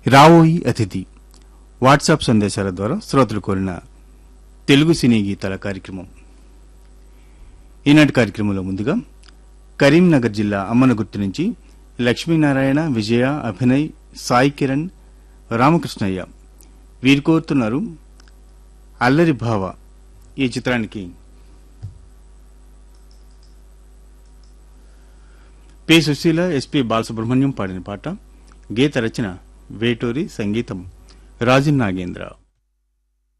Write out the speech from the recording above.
రావోయి అతిథి వాట్సాప్ సందేశాల ద్వారా శ్రోతలు కోరిన తెలుగు సినీ గీతాల కార్యక్రమం ఈనాటి కార్యక్రమంలో ముందుగా కరీంనగర్ జిల్లా అమ్మనగుర్తు నుంచి లక్ష్మీనారాయణ విజయ అభినయ్ సాయి కిరణ్ రామకృష్ణయ్య వీరు కోరుతున్నారు అల్లరి భావ ఈ చిత్రానికి పి సుశీల ఎస్పి బాలసుబ్రహ్మణ్యం పాడిన పాట గీత రచన వేటూరి సంగీతం రాజన్ నాగేంద్ర